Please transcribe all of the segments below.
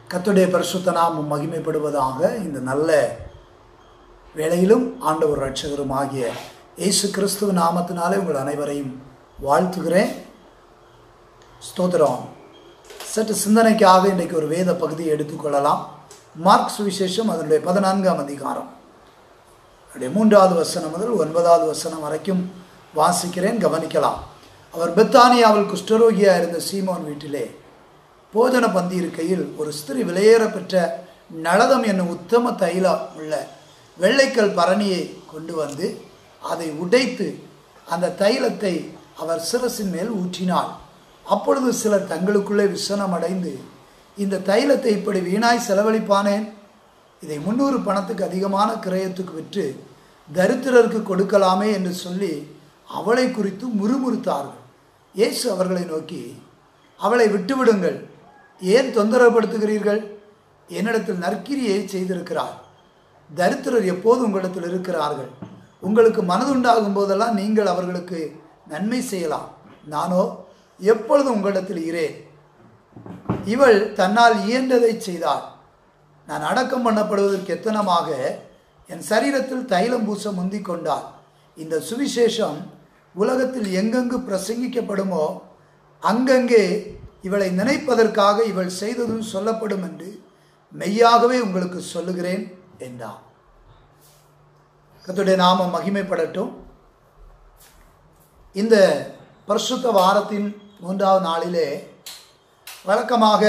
கத்துடைய பரிசுத்த நாமம் மகிமைப்படுவதாக இந்த நல்ல வேளையிலும் ஆண்டவர் ரட்சகரும் ஆகிய இயேசு கிறிஸ்துவ நாமத்தினாலே உங்கள் அனைவரையும் வாழ்த்துகிறேன் ஸ்தோத்திரம் சற்று சிந்தனைக்காக இன்றைக்கு ஒரு வேத பகுதியை எடுத்துக்கொள்ளலாம் மார்க் சுவிசேஷம் அதனுடைய பதினான்காம் அதிகாரம் அதனுடைய மூன்றாவது வசனம் முதல் ஒன்பதாவது வசனம் வரைக்கும் வாசிக்கிறேன் கவனிக்கலாம் அவர் பெத்தானியாவில் குஷ்டரோகியாக இருந்த சீமோன் வீட்டிலே போஜன பந்தி இருக்கையில் ஒரு ஸ்திரீ விலையேற பெற்ற நளதம் என்னும் உத்தம தைலம் உள்ள வெள்ளைக்கல் பரணியை கொண்டு வந்து அதை உடைத்து அந்த தைலத்தை அவர் சிரசின் மேல் ஊற்றினாள் அப்பொழுது சிலர் தங்களுக்குள்ளே விசனம் அடைந்து இந்த தைலத்தை இப்படி வீணாய் செலவழிப்பானேன் இதை முன்னூறு பணத்துக்கு அதிகமான கிரயத்துக்கு விற்று தரித்திரருக்கு கொடுக்கலாமே என்று சொல்லி அவளை குறித்து முறுமுறுத்தார்கள் இயேசு அவர்களை நோக்கி அவளை விட்டுவிடுங்கள் ஏன் தொந்தரவுப்படுத்துகிறீர்கள் என்னிடத்தில் நற்கிரியை செய்திருக்கிறார் தரித்திரர் எப்போது உங்களிடத்தில் இருக்கிறார்கள் உங்களுக்கு மனதுண்டாகும் போதெல்லாம் நீங்கள் அவர்களுக்கு நன்மை செய்யலாம் நானோ எப்பொழுதும் உங்களிடத்தில் இரேன் இவள் தன்னால் இயன்றதை செய்தாள் நான் அடக்கம் பண்ணப்படுவதற்கு எத்தனமாக என் சரீரத்தில் தைலம் பூச முந்திக் கொண்டாள் இந்த சுவிசேஷம் உலகத்தில் எங்கெங்கு பிரசங்கிக்கப்படுமோ அங்கங்கே இவளை நினைப்பதற்காக இவள் செய்ததும் சொல்லப்படும் என்று மெய்யாகவே உங்களுக்கு சொல்லுகிறேன் என்றார் கத்துடைய நாமம் மகிமைப்படட்டும் இந்த பரிசுத்த வாரத்தின் மூன்றாவது நாளிலே வழக்கமாக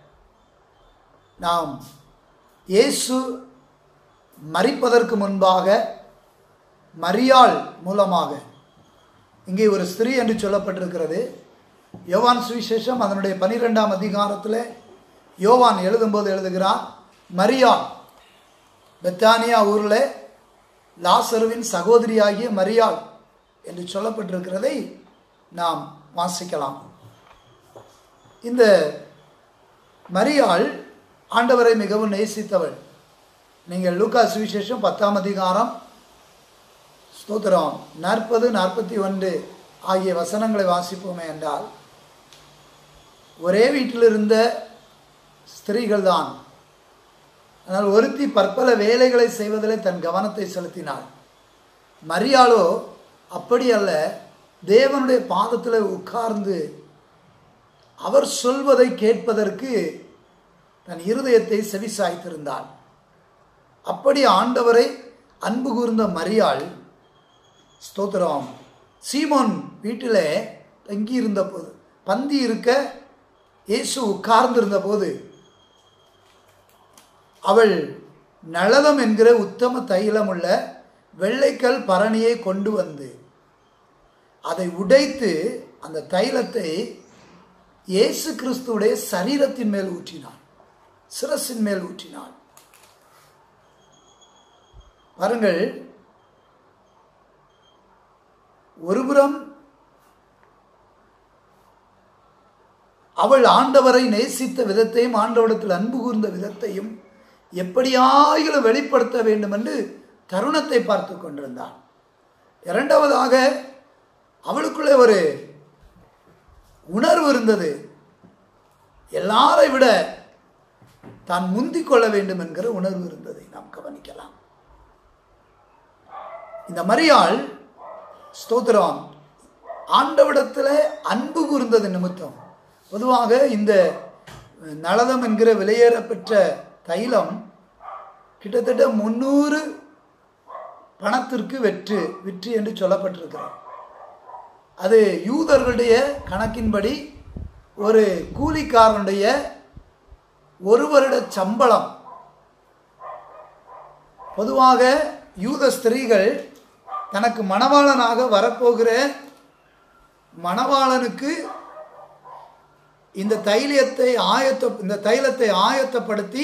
நாம் இயேசு மறிப்பதற்கு முன்பாக மரியாள் மூலமாக இங்கே ஒரு ஸ்திரீ என்று சொல்லப்பட்டிருக்கிறது யோவான் சுவிசேஷம் அதனுடைய பனிரெண்டாம் அதிகாரத்தில் யோவான் எழுதும்போது எழுதுகிறார் மரியாள் பெத்தானியா ஊரில் லாசருவின் சகோதரியாகிய மரியாள் என்று சொல்லப்பட்டிருக்கிறதை நாம் வாசிக்கலாம் இந்த மரியாள் ஆண்டவரை மிகவும் நேசித்தவள் நீங்கள் லூக்கா சுவிசேஷம் பத்தாம் அதிகாரம் ஸ்தோத்திரம் நாற்பது நாற்பத்தி ஒன்று ஆகிய வசனங்களை வாசிப்போமே என்றால் ஒரே வீட்டில் இருந்த ஸ்திரீகள் தான் ஆனால் ஒருத்தி பற்பல வேலைகளை செய்வதிலே தன் கவனத்தை செலுத்தினாள் மரியாளோ அப்படி அல்ல தேவனுடைய பாதத்தில் உட்கார்ந்து அவர் சொல்வதை கேட்பதற்கு தன் இருதயத்தை செவிசாய்த்திருந்தாள் அப்படி ஆண்டவரை அன்பு கூர்ந்த மரியாள் ஸ்தோத்திரம் சீமோன் வீட்டில் தங்கி இருந்த போது பந்தி இருக்க இயேசு உட்கார்ந்திருந்த போது அவள் நளதம் என்கிற உத்தம தைலம் உள்ள வெள்ளைக்கல் பரணியை கொண்டு வந்து அதை உடைத்து அந்த தைலத்தை இயேசு கிறிஸ்துவுடைய சரீரத்தின் மேல் ஊற்றினாள் சிரசின் மேல் ஊற்றினாள் பாருங்கள் ஒருபுறம் அவள் ஆண்டவரை நேசித்த விதத்தையும் ஆண்டவடத்தில் அன்பு கூர்ந்த விதத்தையும் எப்படியாயிலும் வெளிப்படுத்த வேண்டும் என்று தருணத்தை பார்த்து கொண்டிருந்தாள் இரண்டாவதாக அவளுக்குள்ளே ஒரு உணர்வு இருந்தது எல்லாரை விட தான் முந்திக் கொள்ள வேண்டும் என்கிற உணர்வு இருந்ததை நாம் கவனிக்கலாம் இந்த மரியாள் ஸ்தோத்திரம் ஆண்டவிடத்தில் அன்பு கூர்ந்தது நிமித்தம் பொதுவாக இந்த நளதம் என்கிற விலையேறப்பெற்ற தைலம் கிட்டத்தட்ட முன்னூறு பணத்திற்கு வெற்று விற்று என்று சொல்லப்பட்டிருக்கிறது அது யூதர்களுடைய கணக்கின்படி ஒரு கூலிக்காரனுடைய ஒரு வருட சம்பளம் பொதுவாக யூத ஸ்திரீகள் தனக்கு மணவாளனாக வரப்போகிற மணவாளனுக்கு இந்த தைலியத்தை ஆயத்த இந்த தைலத்தை ஆயத்தப்படுத்தி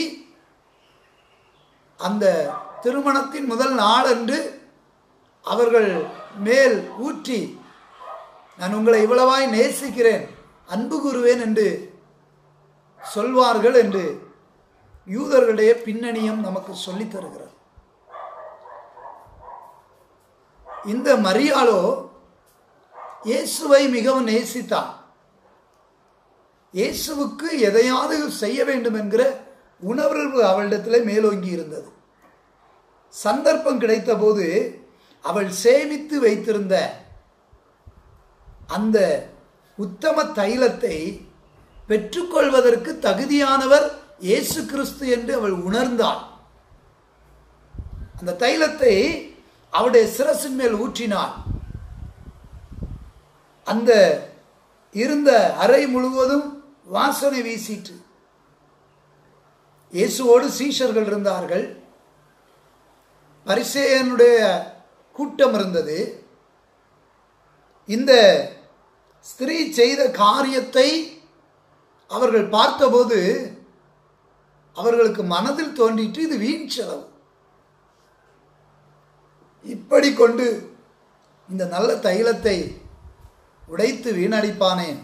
அந்த திருமணத்தின் முதல் நாளன்று அவர்கள் மேல் ஊற்றி நான் உங்களை இவ்வளவாய் நேசிக்கிறேன் அன்பு கூறுவேன் என்று சொல்வார்கள் என்று யூதர்களுடைய பின்னணியும் நமக்கு சொல்லித் தருகிறது இந்த மரியாளோ இயேசுவை மிகவும் நேசித்தார் இயேசுவுக்கு எதையாவது செய்ய வேண்டும் என்கிற உணர்வு அவளிடத்திலே மேலோங்கி இருந்தது சந்தர்ப்பம் கிடைத்தபோது அவள் சேமித்து வைத்திருந்த அந்த உத்தம தைலத்தை பெற்றுக்கொள்வதற்கு தகுதியானவர் இயேசு கிறிஸ்து என்று அவள் உணர்ந்தாள் அந்த தைலத்தை அவருடைய சிரசின் மேல் ஊற்றினாள் அந்த இருந்த அறை முழுவதும் வாசனை வீசிட்டு இயேசுவோடு சீஷர்கள் இருந்தார்கள் பரிசேயனுடைய கூட்டம் இருந்தது இந்த ஸ்திரீ செய்த காரியத்தை அவர்கள் பார்த்தபோது அவர்களுக்கு மனதில் தோன்றிட்டு இது வீண் செலவு இப்படி கொண்டு இந்த நல்ல தைலத்தை உடைத்து வீணடிப்பானேன்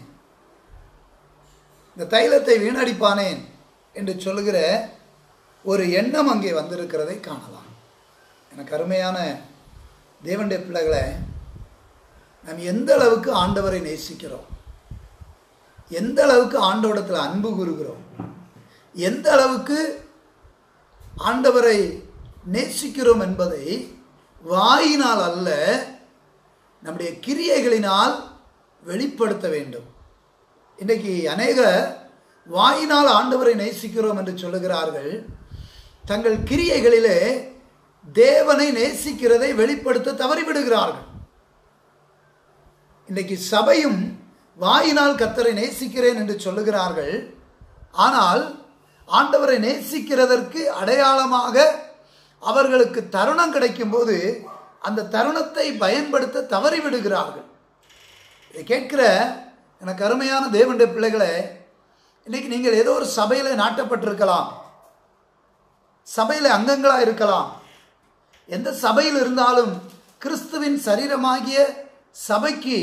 இந்த தைலத்தை வீணடிப்பானேன் என்று சொல்லுகிற ஒரு எண்ணம் அங்கே வந்திருக்கிறதை காணலாம் எனக்கு அருமையான தேவனுடைய பிள்ளைகளை நாம் எந்த அளவுக்கு ஆண்டவரை நேசிக்கிறோம் எந்த அளவுக்கு ஆண்டவடத்தில் அன்பு கூறுகிறோம் எந்த அளவுக்கு ஆண்டவரை நேசிக்கிறோம் என்பதை வாயினால் அல்ல நம்முடைய கிரியைகளினால் வெளிப்படுத்த வேண்டும் இன்றைக்கு அநேக வாயினால் ஆண்டவரை நேசிக்கிறோம் என்று சொல்லுகிறார்கள் தங்கள் கிரியைகளிலே தேவனை நேசிக்கிறதை வெளிப்படுத்த தவறிவிடுகிறார்கள் இன்றைக்கு சபையும் வாயினால் கத்தரை நேசிக்கிறேன் என்று சொல்லுகிறார்கள் ஆனால் ஆண்டவரை நேசிக்கிறதற்கு அடையாளமாக அவர்களுக்கு தருணம் கிடைக்கும்போது அந்த தருணத்தை பயன்படுத்த தவறிவிடுகிறார்கள் இதை கேட்கிற எனக்கு அருமையான தேவனுடைய பிள்ளைகளை இன்னைக்கு நீங்கள் ஏதோ ஒரு சபையில் நாட்டப்பட்டிருக்கலாம் சபையில் அங்கங்களாக இருக்கலாம் எந்த சபையில் இருந்தாலும் கிறிஸ்துவின் சரீரமாகிய சபைக்கு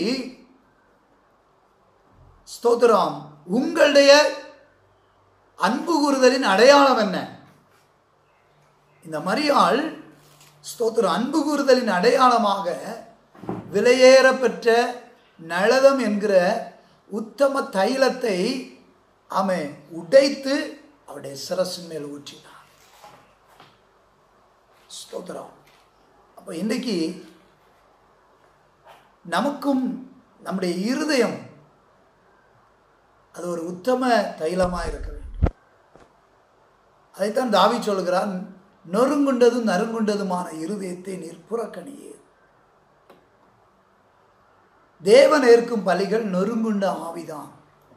ஸ்தோத்திரம் உங்களுடைய அன்பு கூறுதலின் அடையாளம் என்ன இந்த மரியாள் ஸ்தோத்திரம் அன்பு கூறுதலின் அடையாளமாக விலையேறப்பெற்ற நளதம் என்கிற உத்தம தைலத்தை அவன் உடைத்து அவருடைய சிரசின் மேல் ஊற்றினான் ஸ்தோத்திரம் அப்போ இன்றைக்கு நமக்கும் நம்முடைய இருதயம் அது ஒரு உத்தம தைலமாக இருக்க வேண்டும் அதைத்தான் தாவி சொல்கிறான் நொறுங்குண்டதும் நறுங்குண்டதுமான இருதயத்தை நீர் புறக்கணியே தேவன் ஏற்கும் பலிகள் நொறுங்குண்ட ஆவிதான்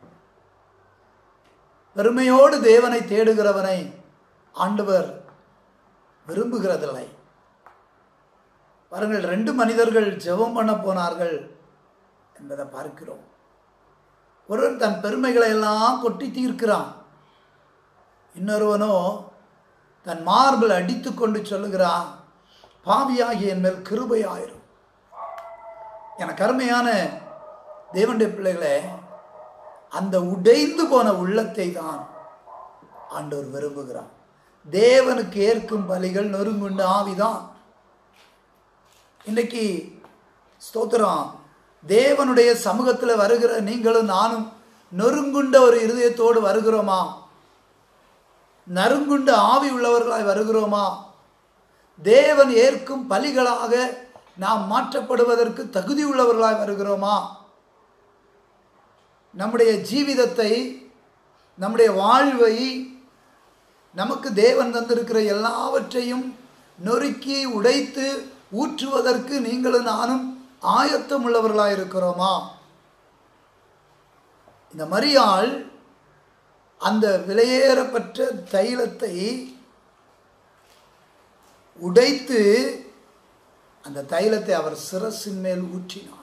பெருமையோடு தேவனை தேடுகிறவனை ஆண்டவர் விரும்புகிறதில்லை பாருங்கள் ரெண்டு மனிதர்கள் ஜெபம் பண்ண போனார்கள் என்பதை பார்க்கிறோம் ஒருவன் தன் பெருமைகளை எல்லாம் கொட்டி தீர்க்கிறான் இன்னொருவனோ தன் மார்பில் அடித்து கொண்டு சொல்லுகிறான் பாவியாகி என் மேல் கிருபையாயிரும் எனக்கு அருமையான தேவனுடைய பிள்ளைகளே அந்த உடைந்து போன உள்ளத்தை தான் ஆண்டவர் விரும்புகிறான் தேவனுக்கு ஏற்கும் பலிகள் நொறுங்குண்ட ஆவிதான் இன்னைக்கு ஸ்தோத்திரம் தேவனுடைய சமூகத்தில் வருகிற நீங்களும் நானும் நொறுங்குண்ட ஒரு இருதயத்தோடு வருகிறோமா நறுங்குண்ட ஆவி உள்ளவர்களாய் வருகிறோமா தேவன் ஏற்கும் பலிகளாக நாம் மாற்றப்படுவதற்கு தகுதி உள்ளவர்களாய் வருகிறோமா நம்முடைய ஜீவிதத்தை நம்முடைய வாழ்வை நமக்கு தேவன் தந்திருக்கிற எல்லாவற்றையும் நொறுக்கி உடைத்து ஊற்றுவதற்கு நீங்களும் நானும் ஆயத்தம் உள்ளவர்களாக இருக்கிறோமா இந்த மரியாள் அந்த விலையேறப்பட்ட தைலத்தை உடைத்து அந்த தைலத்தை அவர் சிரசின் மேல் ஊற்றினார்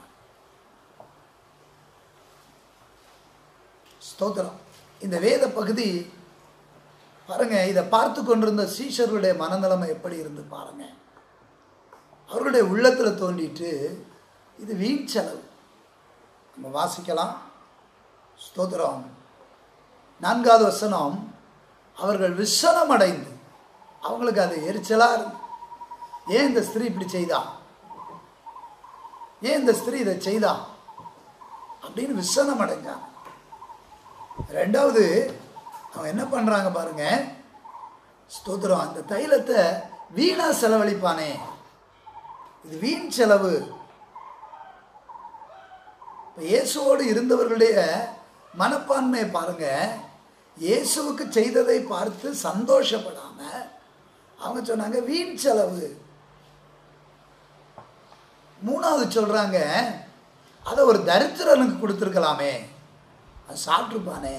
ஸ்தோத்திரம் இந்த வேத பகுதி பாருங்க இதை பார்த்து கொண்டிருந்த சீஷர்களுடைய மனநிலைமை எப்படி இருந்து பாருங்க அவர்களுடைய உள்ளத்தில் தோண்டிட்டு இது வீண் செலவு நம்ம வாசிக்கலாம் ஸ்தோத்திரம் நான்காவது வசனம் அவர்கள் விசனம் அடைந்து அவங்களுக்கு அது எரிச்சலாக இருந்து ஏன் இந்த ஸ்திரீ இப்படி செய்தா ஏன் இந்த ஸ்திரீ இதை செய்தா அப்படின்னு விசனம் அடைஞ்சாங்க ரெண்டாவது அவங்க என்ன பண்ணுறாங்க பாருங்க ஸ்தோத்திரம் அந்த தைலத்தை வீணா செலவழிப்பானே இது வீண் செலவு இப்போ இயேசுவோடு இருந்தவர்களுடைய மனப்பான்மையை பாருங்க இயேசுவுக்கு செய்ததை பார்த்து சந்தோஷப்படாம அவங்க சொன்னாங்க வீண் செலவு மூணாவது சொல்றாங்க அதை ஒரு தரித்திரனுக்கு கொடுத்துருக்கலாமே அது சாப்பிட்ருப்பானே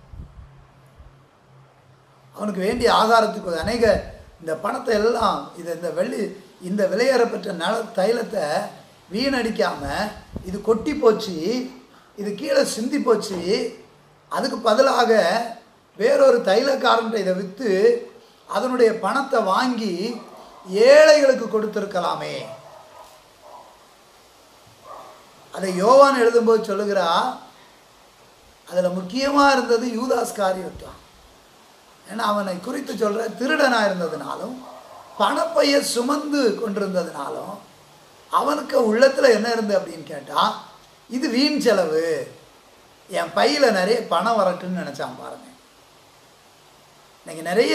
அவனுக்கு வேண்டிய ஆகாரத்துக்கு அநேக இந்த பணத்தை எல்லாம் இதை இந்த வெள்ளி இந்த விலையேறப்பட்ட நல தைலத்தை வீணடிக்காம இது கொட்டி போச்சு இது கீழே சிந்தி போச்சு அதுக்கு பதிலாக வேறொரு தைலக்காரன்ட்ட இதை விற்று அதனுடைய பணத்தை வாங்கி ஏழைகளுக்கு கொடுத்துருக்கலாமே அதை யோவான் எழுதும்போது சொல்லுகிறா அதில் முக்கியமாக இருந்தது யூதாஸ் காரியத்தான் ஏன்னா அவனை குறித்து சொல்கிற திருடனாக இருந்ததுனாலும் பணப்பைய சுமந்து கொண்டிருந்ததுனாலும் அவனுக்கு உள்ளத்தில் என்ன இருந்தது அப்படின்னு கேட்டால் இது வீண் செலவு என் பையில் நிறைய பணம் வரட்டுன்னு நினச்சான் பாருங்க இன்னைக்கு நிறைய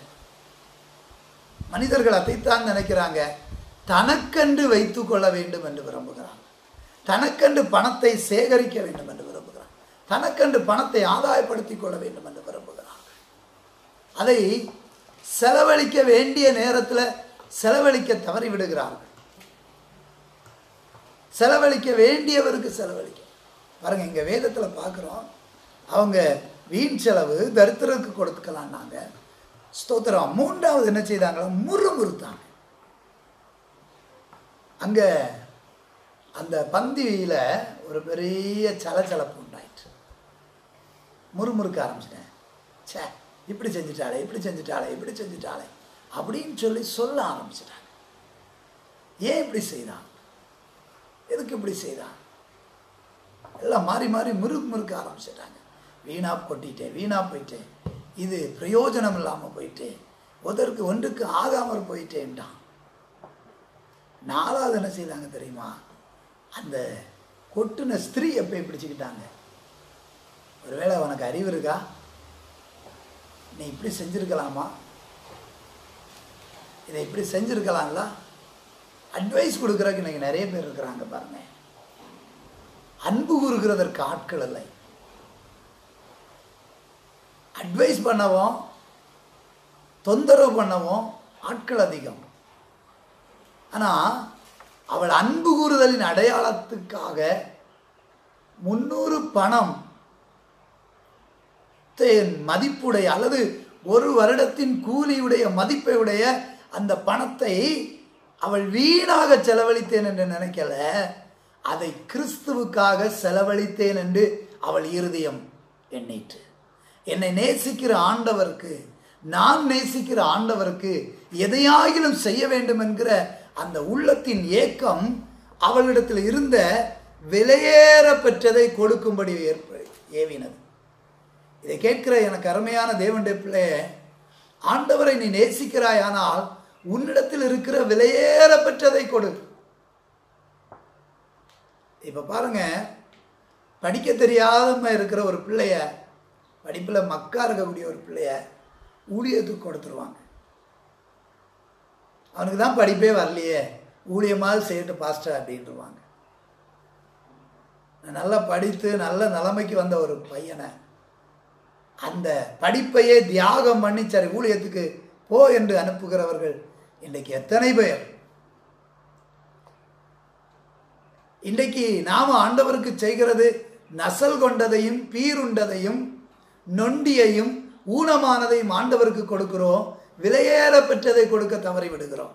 மனிதர்கள் அதைத்தான் நினைக்கிறாங்க தனக்கென்று வைத்து கொள்ள வேண்டும் என்று விரும்புகிறான் தனக்கென்று பணத்தை சேகரிக்க வேண்டும் என்று விரும்புகிறான் தனக்கென்று பணத்தை ஆதாயப்படுத்திக் கொள்ள வேண்டும் என்று விரும்புகிறான் அதை செலவழிக்க வேண்டிய நேரத்தில் செலவழிக்க தவறி விடுகிறார்கள் செலவழிக்க வேண்டியவருக்கு செலவழிக்க பாருங்க இங்க வேதத்தில் பார்க்குறோம் அவங்க வீண் செலவு தரித்திரருக்கு கொடுத்துக்கலான்னாங்க ஸ்தோத்திரம் மூன்றாவது என்ன செய்தாங்களா முறுமுறுத்தாங்க அங்க அந்த பந்தியில ஒரு பெரிய சலச்சலப்பு உண்டாயிற்று முறுமுறுக்க ஆரம்பிச்சிட்டேன் ச்சே இப்படி செஞ்சுட்டாளே இப்படி செஞ்சுட்டாளே இப்படி செஞ்சுட்டாளே அப்படின்னு சொல்லி சொல்ல ஆரம்பிச்சிட்டாங்க ஏன் இப்படி செய்தான் எதுக்கு இப்படி செய்தான் எல்லாம் மாறி மாறி முறுக்கு முறுக்க ஆரம்பிச்சிட்டாங்க வீணா கொட்டிட்டேன் வீணா போயிட்டேன் இது பிரயோஜனம் இல்லாமல் போயிட்டேன் ஒதற்கு ஒன்றுக்கு ஆகாமல் போயிட்டேன்ட்டான் நாலாவது என்ன செய்தாங்க தெரியுமா அந்த கொட்டுன ஸ்திரீயை போய் பிடிச்சிக்கிட்டாங்க ஒருவேளை உனக்கு அறிவு இருக்கா நீ இப்படி செஞ்சிருக்கலாமா இதை இப்படி செஞ்சிருக்கலாம்ல அட்வைஸ் கொடுக்குறதுக்கு இன்னைக்கு நிறைய பேர் இருக்கிறாங்க பாருங்க அன்பு கூறுகிறதற்கு ஆட்கள் இல்லை அட்வைஸ் பண்ணவும் தொந்தரவு பண்ணவும் ஆட்கள் அதிகம் ஆனால் அவள் அன்பு கூறுதலின் அடையாளத்துக்காக முன்னூறு பணம் மதிப்புடைய அல்லது ஒரு வருடத்தின் கூலியுடைய மதிப்பை உடைய அந்த பணத்தை அவள் வீணாக செலவழித்தேன் என்று நினைக்கல அதை கிறிஸ்துவுக்காக செலவழித்தேன் என்று அவள் இருதயம் எண்ணிற்று என்னை நேசிக்கிற ஆண்டவருக்கு நான் நேசிக்கிற ஆண்டவருக்கு எதையாகிலும் செய்ய வேண்டும் என்கிற அந்த உள்ளத்தின் ஏக்கம் அவளிடத்தில் இருந்த விலையேற பெற்றதை கொடுக்கும்படி ஏற்ப ஏவினது இதை கேட்கிற எனக்கு அருமையான தேவனுடைய பிள்ளையே ஆண்டவரை நீ நேசிக்கிறாயானால் உன்னிடத்தில் இருக்கிற விலையேற பெற்றதை கொடு இப்ப பாருங்க படிக்க தெரியாதம இருக்கிற ஒரு பிள்ளைய படிப்பில் மக்கா இருக்கக்கூடிய ஒரு பிள்ளைய ஊழியத்துக்கு கொடுத்துருவாங்க அவனுக்கு தான் படிப்பே வரலையே ஊழியமாவது செய்யட்டு பாஸ்டர் அப்படின்ட்டுருவாங்க நல்லா படித்து நல்ல நிலைமைக்கு வந்த ஒரு பையனை அந்த படிப்பையே தியாகம் பண்ணி சரி ஊழியத்துக்கு போ என்று அனுப்புகிறவர்கள் இன்றைக்கு எத்தனை பேர் இன்றைக்கு நாம ஆண்டவருக்கு செய்கிறது நசல் கொண்டதையும் பீருண்டதையும் நொண்டியையும் ஊனமானதையும் ஆண்டவருக்கு கொடுக்கிறோம் விலையேற பெற்றதை கொடுக்க தவறி விடுகிறோம்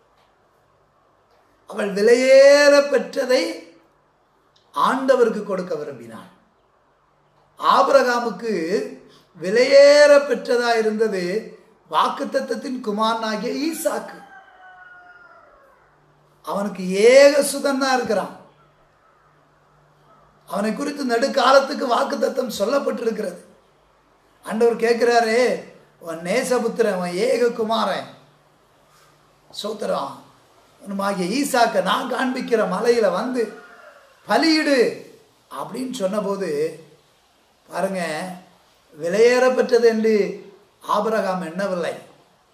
அவள் விலையேற பெற்றதை ஆண்டவருக்கு கொடுக்க விரும்பினாள் ஆபிரகாமுக்கு விலையேற பெற்றதா இருந்தது வாக்குத்தத்தத்தின் குமாரனாகிய ஈசாக்கு அவனுக்கு ஏக சுதன் தான் இருக்கிறான் அவனை குறித்து நடுக்காலத்துக்கு வாக்குத்தத்தம் சொல்லப்பட்டிருக்கிறது ஆண்டவர் கேட்கிறாரே உன் நேசபுத்திரன் உன் ஏக குமாரன் சோத்திரம் உனமாகிய ஈசாக்க நான் காண்பிக்கிற மலையில வந்து பலியிடு அப்படின்னு சொன்னபோது பாருங்க விலையேற பெற்றது என்று ஆபரகாம் எண்ணவில்லை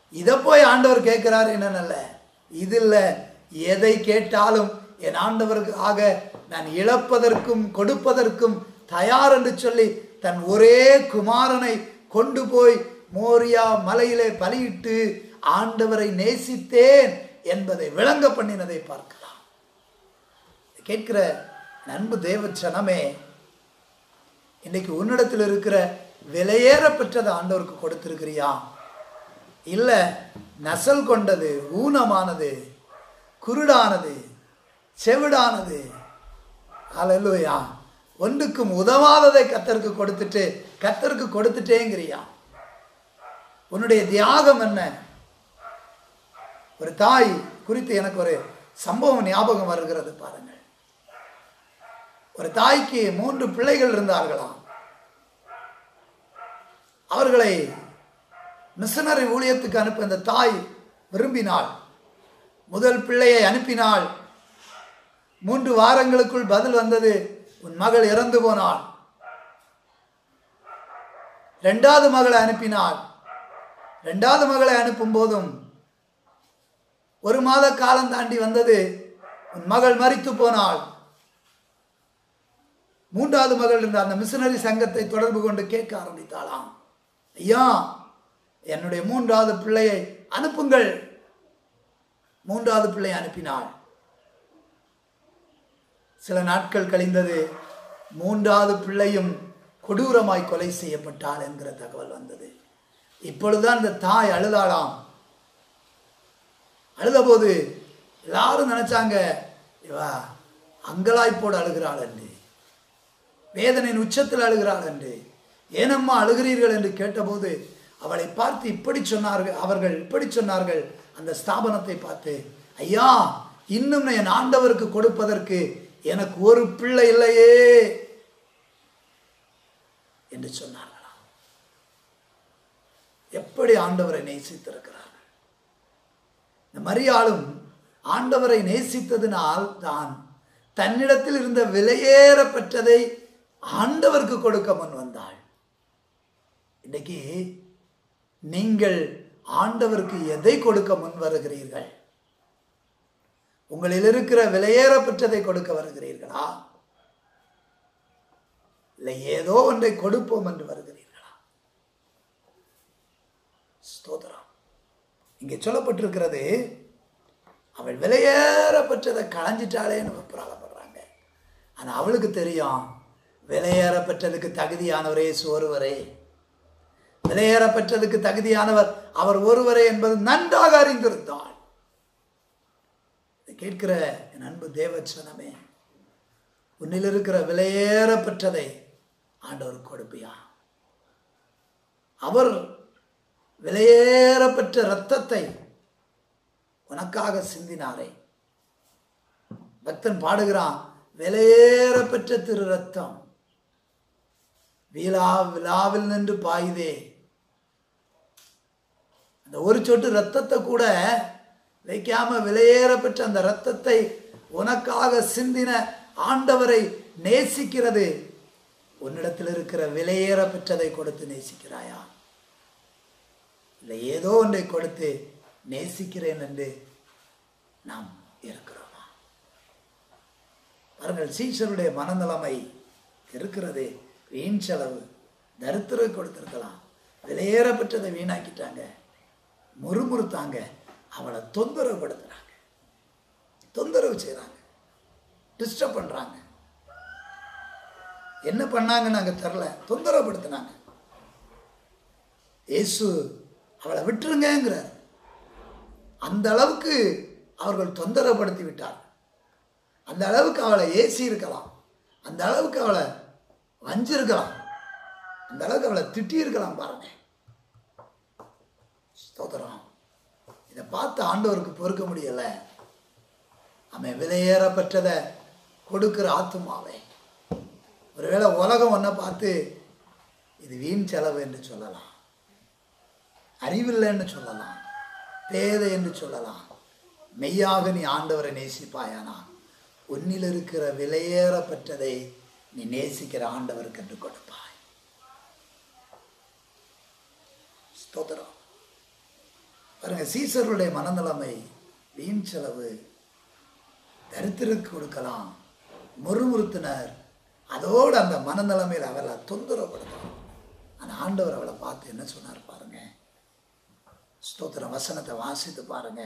இதை போய் ஆண்டவர் கேட்கிறார் என்னன்னல்ல இதில் எதை கேட்டாலும் என் ஆண்டவருக்காக நான் இழப்பதற்கும் கொடுப்பதற்கும் தயார் என்று சொல்லி தன் ஒரே குமாரனை கொண்டு போய் மோரியா மலையிலே பலியிட்டு ஆண்டவரை நேசித்தேன் என்பதை விளங்க பண்ணினதை பார்க்கலாம் கேட்கிற நண்பு தேவ சனமே இன்னைக்கு உன்னிடத்தில் இருக்கிற விலையேற பெற்றதை ஆண்டவருக்கு கொடுத்திருக்கிறியா இல்லை நசல் கொண்டது ஊனமானது குருடானது செவிடானது அல்லையா ஒன்றுக்கும் உதவாததை கத்தருக்கு கொடுத்துட்டு கத்தருக்கு கொடுத்துட்டேங்கிறியா உன்னுடைய தியாகம் என்ன ஒரு தாய் குறித்து எனக்கு ஒரு சம்பவம் ஞாபகம் வருகிறது பாருங்கள் ஒரு தாய்க்கு மூன்று பிள்ளைகள் இருந்தார்களாம் அவர்களை மிஷனரி ஊழியத்துக்கு அனுப்ப இந்த தாய் விரும்பினாள் முதல் பிள்ளையை அனுப்பினாள் மூன்று வாரங்களுக்குள் பதில் வந்தது உன் மகள் இறந்து போனாள் ரெண்டாவது மகளை அனுப்பினாள் ரெண்டாவது மகளை அனுப்பும் போதும் ஒரு மாத காலம் தாண்டி வந்தது உன் மகள் மறித்து போனாள் மூன்றாவது மகள் இருந்த அந்த மிஷனரி சங்கத்தை தொடர்பு கொண்டு கேட்க ஆரம்பித்தாளாம் ஐயா என்னுடைய மூன்றாவது பிள்ளையை அனுப்புங்கள் மூன்றாவது பிள்ளை அனுப்பினாள் சில நாட்கள் கழிந்தது மூன்றாவது பிள்ளையும் கொடூரமாய் கொலை செய்யப்பட்டாள் என்கிற தகவல் வந்தது இப்பொழுதுதான் இந்த தாய் அழுதாளாம் அழுதபோது எல்லாரும் நினைச்சாங்க இவா அங்கலாய்ப்போடு அழுகிறாள் என்று வேதனையின் உச்சத்தில் அழுகிறாள் என்று ஏனம்மா அழுகிறீர்கள் என்று கேட்டபோது அவளை பார்த்து இப்படி சொன்னார்கள் அவர்கள் இப்படி சொன்னார்கள் அந்த ஸ்தாபனத்தை பார்த்து ஐயா இன்னும் என் ஆண்டவருக்கு கொடுப்பதற்கு எனக்கு ஒரு பிள்ளை இல்லையே என்று சொன்னார்களாம் எப்படி ஆண்டவரை நேசித்திருக்கிறார்கள் இந்த மரியாளும் ஆண்டவரை நேசித்ததினால் தான் தன்னிடத்தில் இருந்த விலையேற பெற்றதை ஆண்டவருக்கு கொடுக்க முன் வந்தாள் இன்னைக்கு நீங்கள் ஆண்டவருக்கு எதை கொடுக்க முன் வருகிறீர்கள் உங்களில் இருக்கிற விலையேற பெற்றதை கொடுக்க வருகிறீர்களா இல்லை ஏதோ ஒன்றை கொடுப்போம் என்று வருகிறீர்களா ஸ்தோத்திரம் இங்கே சொல்லப்பட்டிருக்கிறது அவள் விலையேற பெற்றதை களைஞ்சிட்டாளேன்னு வெப்பராளப்படுறாங்க ஆனால் அவளுக்கு தெரியும் விலையேற பெற்றதுக்கு தகுதியானவரே ஒருவரே விலையேற பெற்றதுக்கு தகுதியானவர் அவர் ஒருவரே என்பது நன்றாக அறிந்திருந்தாள் இதை கேட்கிற என் அன்பு தேவச்சனமே உன்னில் இருக்கிற விலையேற பெற்றதை ஆண்டவர் கொடுப்பியா அவர் விலையேற பெற்ற இரத்தத்தை உனக்காக சிந்தினாரே பக்தன் பாடுகிறான் விலையேற பெற்ற திரு ரத்தம் விழா விழாவில் நின்று பாயுதே அந்த ஒரு சொட்டு ரத்தத்தை கூட வைக்காம விலையேற பெற்ற அந்த ரத்தத்தை உனக்காக சிந்தின ஆண்டவரை நேசிக்கிறது உன்னிடத்தில் இருக்கிற விலையேற பெற்றதை கொடுத்து நேசிக்கிறாயா இல்லை ஏதோ ஒன்றை கொடுத்து நேசிக்கிறேன் என்று நாம் இருக்கிறோமா பாருங்கள் சீஷருடைய மனநிலைமை இருக்கிறது வீண் செலவு தரித்திர கொடுத்திருக்கலாம் விலையேற பெற்றதை வீணாக்கிட்டாங்க முறுமுறுத்தாங்க அவளை தொந்தரவுப்படுத்துறாங்க தொந்தரவு செய்கிறாங்க டிஸ்டர்ப் பண்ணுறாங்க என்ன பண்ணாங்கன்னு நாங்கள் தெரில தொந்தரவுப்படுத்தினாங்க இயேசு அவளை விட்டுருங்கிறார் அந்த அளவுக்கு அவர்கள் தொந்தரவுப்படுத்தி விட்டார் அந்த அளவுக்கு அவளை ஏசி இருக்கலாம் அந்த அளவுக்கு அவளை வஞ்சிருக்கலாம் அந்த அளவுக்கு அவளை திட்டி இருக்கலாம் பாருங்க ஸ்தோத்திரம் இதை பார்த்து ஆண்டவருக்கு பொறுக்க முடியல அவன் விலையேற பெற்றதை கொடுக்கிற ஆத்துமாவை ஒருவேளை உலகம் ஒன்றை பார்த்து இது வீண் செலவு என்று சொல்லலாம் அறிவில்லைன்னு சொல்லலாம் பேதை என்று சொல்லலாம் மெய்யாக நீ ஆண்டவரை நேசிப்பாயானா உன்னில் இருக்கிற விலையேற பெற்றதை நீ நேசிக்கிற ஆண்டவருக்கு என்று கொடுப்பாய் ஸ்தோத்திரம் பாருங்க சீசருடைய மனநிலைமை வீண் செலவு தரித்திருக்கு கொடுக்கலாம் முறுமுறுத்தினர் அதோடு அந்த மனநிலைமையில் அவளை தொந்தரவுப்படுத்தணும் அந்த ஆண்டவர் அவளை பார்த்து என்ன சொன்னார் பாருங்க ஸ்தோத்திர வசனத்தை வாசித்து பாருங்க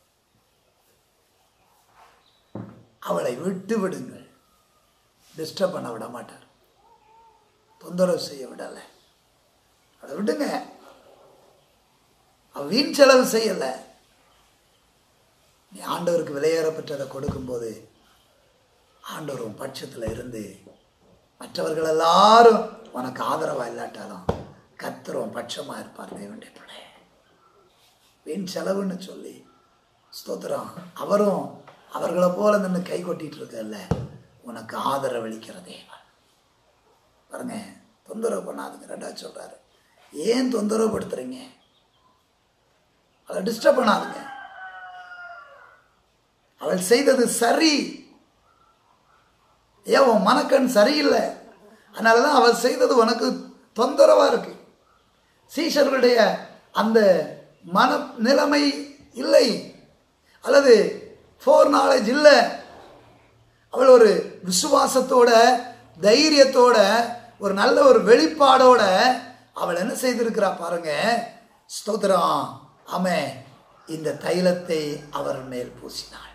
அவளை விட்டு விடுங்கள் டிஸ்டர்ப் பண்ண விட மாட்டார் தொந்தரவு செய்ய விடலை அதை விடுங்க அவ வீண் செலவு செய்யலை நீ ஆண்டவருக்கு விலையேறப்பட்டதை கொடுக்கும்போது ஆண்டவர் உன் பட்சத்தில் இருந்து மற்றவர்கள் எல்லாரும் உனக்கு ஆதரவாக இல்லாட்டாலும் கர்த்தர் உன் பட்சமாக இருப்பார் தேவனுடைய பிள்ளை வீண் செலவுன்னு சொல்லி ஸ்தோத்திரம் அவரும் அவர்களை போல நின்று கை கொட்டிட்டு இருக்கல்ல உனக்கு ஆதரவளிக்கிற தேவன் பாருங்க தொந்தரவு பண்ணாதுங்க ரெண்டாவது சொல்றாரு ஏன் தொந்தரவு படுத்துறீங்க அவளை டிஸ்டர்ப் பண்ணாதுங்க அவள் செய்தது சரி ஏன் உன் மனக்கண் சரியில்லை அதனால தான் அவள் செய்தது உனக்கு தொந்தரவாக இருக்கு சீஷர்களுடைய அந்த மன நிலைமை இல்லை அல்லது ஃபோர் நாலேஜ் இல்லை அவள் ஒரு விசுவாசத்தோட தைரியத்தோட ஒரு நல்ல ஒரு வெளிப்பாடோட அவள் என்ன செய்திருக்கிறா பாருங்க ஸ்தோத்திரம் ஆமே இந்த தைலத்தை அவர் மேல் பூசினாள்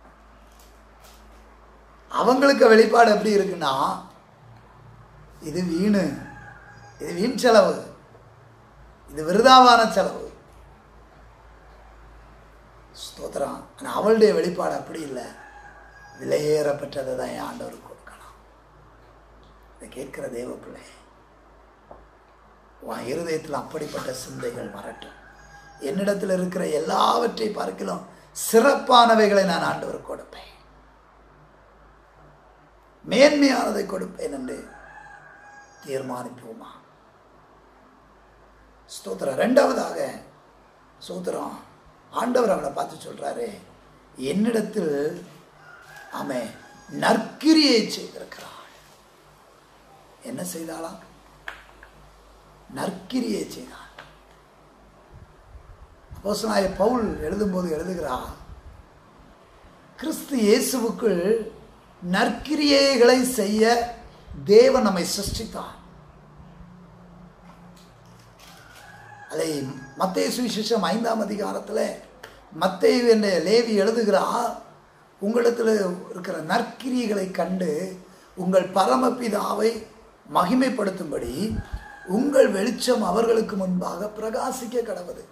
அவங்களுக்கு வெளிப்பாடு எப்படி இருக்குன்னா இது வீணு இது வீண் செலவு இது விருதாவான செலவு ஸ்தோத்திரம் ஆனால் அவளுடைய வெளிப்பாடு அப்படி இல்லை விலையேறப்பட்டதை தான் என் ஆண்டவருக்கு கொடுக்கணும் இதை கேட்கிற தேவ பிள்ளை உன் இருதயத்தில் அப்படிப்பட்ட சிந்தைகள் வரட்டும் என்னிடத்தில் இருக்கிற எல்லாவற்றை பார்க்கலாம் சிறப்பானவைகளை நான் ஆண்டவருக்கு கொடுப்பேன் மேன்மையானதை கொடுப்பேன் என்று தீர்மானிப்போமா ஸ்தோத்திரம் ரெண்டாவதாக ஸ்தோத்திரம் ஆண்டவர் அவளை பார்த்து சொல்றாரு என்னிடத்தில் அவன் நற்கிரியை செய்திருக்கிறாள் என்ன செய்தாளாம் நற்கிரியை செய்தாள் அப்போஸ்தலனாகிய பவுல் எழுதும்போது எழுதுகிறார் கிறிஸ்து இயேசுவுக்குள் நற்கிரியைகளை செய்ய தேவன் நம்மை சிருஷ்டித்தார் அதை மத்திய சுவிசேஷம் ஐந்தாம் அதிகாரத்தில் மத்தேயு என்ற லேவி எழுதுகிறார் உங்களிடத்தில் இருக்கிற நற்கிரியைகளை கண்டு உங்கள் பரமபிதாவை மகிமைப்படுத்தும்படி உங்கள் வெளிச்சம் அவர்களுக்கு முன்பாக பிரகாசிக்க கடவுது